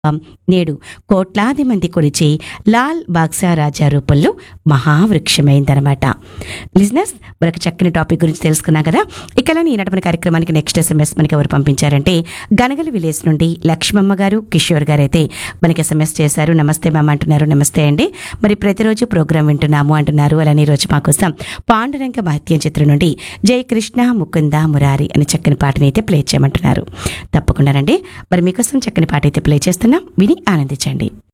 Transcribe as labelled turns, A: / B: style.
A: నేడు కోట్లాది మంది కొలిచే లాల్ బాగ్సా రాజా రూపంలో మహావృక్షమైందనమాట లిజినెస్ మరొక చక్కని టాపిక్ గురించి తెలుసుకున్నాం కదా ఇక ఈనాటి మన కార్యక్రమానికి నెక్స్ట్ ఎస్ఎంఎస్ మనకి ఎవరు పంపించారంటే గనగల విలేజ్ నుండి లక్ష్మమ్మ గారు కిషోర్ గారు అయితే మనకి ఎస్ఎంఎస్ చేశారు నమస్తే మ్యామ్ అంటున్నారు నమస్తే అండి మరి ప్రతిరోజు ప్రోగ్రాం వింటున్నాము అంటున్నారు అలానే ఈ రోజు మా కోసం పాండురంగ మహత్యం చిత్రం నుండి జై కృష్ణ ముకుంద మురారి అనే చక్కని పాటని అయితే ప్లే చేయమంటున్నారు తప్పకుండానండి మరి మీకోసం చక్కని పాట అయితే ప్లే చేస్తున్నాం విని ఆనందించండి